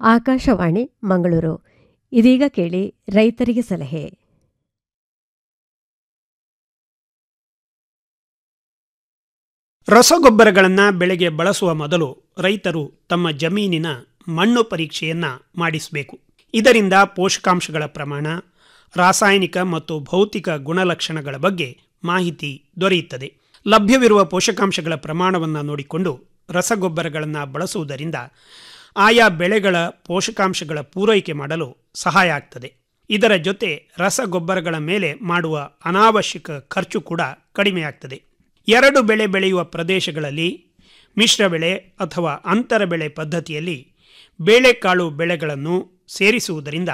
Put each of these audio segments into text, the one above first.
ಆಕಾಶವಾಣಿ ಮಂಗಳೂರು ಇದೀಗ ಕೇಳಿ ರೈತರಿಗೆ ಸಲಹೆ ರಸಗೊಬ್ಬರಗಳನ್ನು ಬೆಳೆಗೆ ಬಳಸುವ ಮೊದಲು ರೈತರು ತಮ್ಮ ಜಮೀನಿನ ಮಣ್ಣು ಪರೀಕ್ಷೆಯನ್ನ ಮಾಡಿಸಬೇಕು ಇದರಿಂದ ಪೋಷಕಾಂಶಗಳ ಪ್ರಮಾಣ ರಾಸಾಯನಿಕ ಮತ್ತು ಭೌತಿಕ ಗುಣಲಕ್ಷಣಗಳ ಬಗ್ಗೆ ಮಾಹಿತಿ ದೊರೆಯುತ್ತದೆ ಲಭ್ಯವಿರುವ ಪೋಷಕಾಂಶಗಳ ಪ್ರಮಾಣವನ್ನು ನೋಡಿಕೊಂಡು ರಸಗೊಬ್ಬರಗಳನ್ನು ಬಳಸುವುದರಿಂದ ಆಯಾ ಬೆಳೆಗಳ ಪೋಷಕಾಂಶಗಳ ಪೂರೈಕೆ ಮಾಡಲು ಸಹಾಯ ಆಗ್ತದೆ ಇದರ ಜೊತೆ ರಸಗೊಬ್ಬರಗಳ ಮೇಲೆ ಮಾಡುವ ಅನಾವಶ್ಯಕ ಖರ್ಚು ಕೂಡ ಕಡಿಮೆಯಾಗ್ತದೆ ಎರಡು ಬೆಳೆ ಬೆಳೆಯುವ ಪ್ರದೇಶಗಳಲ್ಲಿ ಮಿಶ್ರ ಬೆಳೆ ಅಥವಾ ಅಂತರ ಬೆಳೆ ಪದ್ಧತಿಯಲ್ಲಿ ಬೇಳೆಕಾಳು ಬೆಳೆಗಳನ್ನು ಸೇರಿಸುವುದರಿಂದ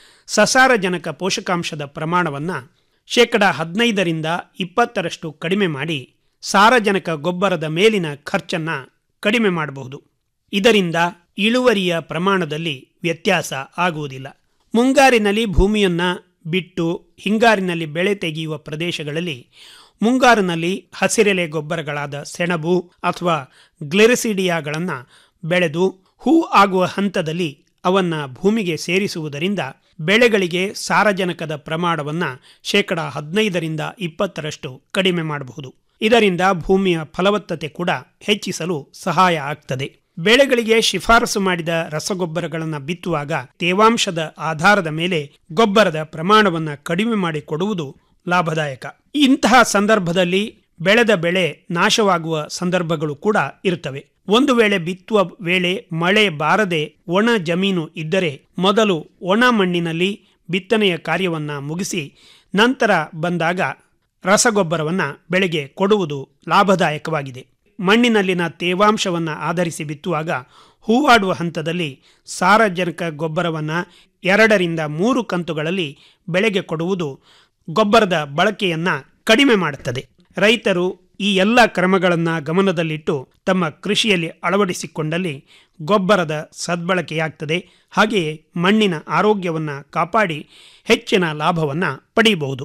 ಸಸಾರಜನಕ ಪೋಷಕಾಂಶದ ಪ್ರಮಾಣವನ್ನು ಶೇಕಡ ಹದಿನೈದರಿಂದ ಇಪ್ಪತ್ತರಷ್ಟು ಕಡಿಮೆ ಮಾಡಿ ಸಾರಜನಕ ಗೊಬ್ಬರದ ಮೇಲಿನ ಖರ್ಚನ್ನು ಕಡಿಮೆ ಮಾಡಬಹುದು ಇದರಿಂದ ಇಳುವರಿಯ ಪ್ರಮಾಣದಲ್ಲಿ ವ್ಯತ್ಯಾಸ ಆಗುವುದಿಲ್ಲ ಮುಂಗಾರಿನಲ್ಲಿ ಭೂಮಿಯನ್ನು ಬಿಟ್ಟು ಹಿಂಗಾರಿನಲ್ಲಿ ಬೆಳೆ ತೆಗೆಯುವ ಪ್ರದೇಶಗಳಲ್ಲಿ ಮುಂಗಾರಿನಲ್ಲಿ ಹಸಿರೆಲೆ ಗೊಬ್ಬರಗಳಾದ ಸೆಣಬು ಅಥವಾ ಗ್ಲೆರಿಸಿಡಿಯಾಗಳನ್ನು ಬೆಳೆದು ಹೂ ಆಗುವ ಹಂತದಲ್ಲಿ ಅವನ್ನು ಭೂಮಿಗೆ ಸೇರಿಸುವುದರಿಂದ ಬೆಳೆಗಳಿಗೆ ಸಾರಜನಕದ ಪ್ರಮಾಣವನ್ನು ಶೇಕಡ ಹದಿನೈದರಿಂದ ಇಪ್ಪತ್ತರಷ್ಟು ಕಡಿಮೆ ಮಾಡಬಹುದು ಇದರಿಂದ ಭೂಮಿಯ ಫಲವತ್ತತೆ ಕೂಡ ಹೆಚ್ಚಿಸಲು ಸಹಾಯ ಆಗ್ತದೆ ಬೆಳೆಗಳಿಗೆ ಶಿಫಾರಸು ಮಾಡಿದ ರಸಗೊಬ್ಬರಗಳನ್ನು ಬಿತ್ತುವಾಗ ತೇವಾಂಶದ ಆಧಾರದ ಮೇಲೆ ಗೊಬ್ಬರದ ಪ್ರಮಾಣವನ್ನು ಕಡಿಮೆ ಮಾಡಿ ಕೊಡುವುದು ಲಾಭದಾಯಕ ಇಂತಹ ಸಂದರ್ಭದಲ್ಲಿ ಬೆಳೆದ ಬೆಳೆ ನಾಶವಾಗುವ ಸಂದರ್ಭಗಳು ಕೂಡ ಇರುತ್ತವೆ ಒಂದು ವೇಳೆ ಬಿತ್ತುವ ವೇಳೆ ಮಳೆ ಬಾರದೆ ಒಣ ಜಮೀನು ಇದ್ದರೆ ಮೊದಲು ಒಣ ಮಣ್ಣಿನಲ್ಲಿ ಬಿತ್ತನೆಯ ಕಾರ್ಯವನ್ನು ಮುಗಿಸಿ ನಂತರ ಬಂದಾಗ ರಸಗೊಬ್ಬರವನ್ನು ಬೆಳೆಗೆ ಕೊಡುವುದು ಲಾಭದಾಯಕವಾಗಿದೆ ಮಣ್ಣಿನಲ್ಲಿನ ತೇವಾಂಶವನ್ನು ಆಧರಿಸಿ ಬಿತ್ತುವಾಗ ಹೂವಾಡುವ ಹಂತದಲ್ಲಿ ಸಾರಜನಕ ಗೊಬ್ಬರವನ್ನು ಎರಡರಿಂದ ಮೂರು ಕಂತುಗಳಲ್ಲಿ ಬೆಳೆಗೆ ಕೊಡುವುದು ಗೊಬ್ಬರದ ಬಳಕೆಯನ್ನು ಕಡಿಮೆ ಮಾಡುತ್ತದೆ ರೈತರು ಈ ಎಲ್ಲ ಕ್ರಮಗಳನ್ನು ಗಮನದಲ್ಲಿಟ್ಟು ತಮ್ಮ ಕೃಷಿಯಲ್ಲಿ ಅಳವಡಿಸಿಕೊಂಡಲ್ಲಿ ಗೊಬ್ಬರದ ಸದ್ಬಳಕೆಯಾಗ್ತದೆ ಹಾಗೆಯೇ ಮಣ್ಣಿನ ಆರೋಗ್ಯವನ್ನು ಕಾಪಾಡಿ ಹೆಚ್ಚಿನ ಲಾಭವನ್ನು ಪಡೆಯಬಹುದು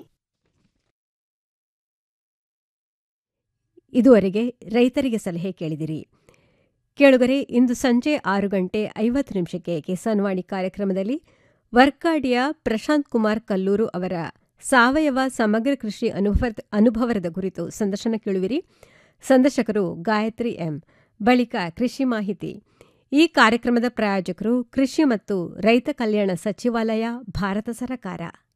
ಇದುವರೆಗೆ ರೈತರಿಗೆ ಸಲಹೆ ಕೇಳಿದಿರಿ ಕೇಳುಗರೆ ಇಂದು ಸಂಜೆ ಆರು ಗಂಟೆ ಐವತ್ತು ನಿಮಿಷಕ್ಕೆ ಕಿಸಾನ್ವಾಣಿ ಕಾರ್ಯಕ್ರಮದಲ್ಲಿ ವರ್ಕಾಡಿಯ ಪ್ರಶಾಂತ್ ಕುಮಾರ್ ಕಲ್ಲೂರು ಅವರ ಸಾವಯವ ಸಮಗ್ರ ಕೃಷಿ ಅನುಭವ ಅನುಭವದ ಕುರಿತು ಸಂದರ್ಶನ ಕೇಳುವಿರಿ ಸಂದರ್ಶಕರು ಗಾಯತ್ರಿ ಎಂ ಬಳಿಕ ಕೃಷಿ ಮಾಹಿತಿ ಈ ಕಾರ್ಯಕ್ರಮದ ಪ್ರಾಯೋಜಕರು ಕೃಷಿ ಮತ್ತು ರೈತ ಕಲ್ಯಾಣ ಸಚಿವಾಲಯ ಭಾರತ ಸರ್ಕಾರ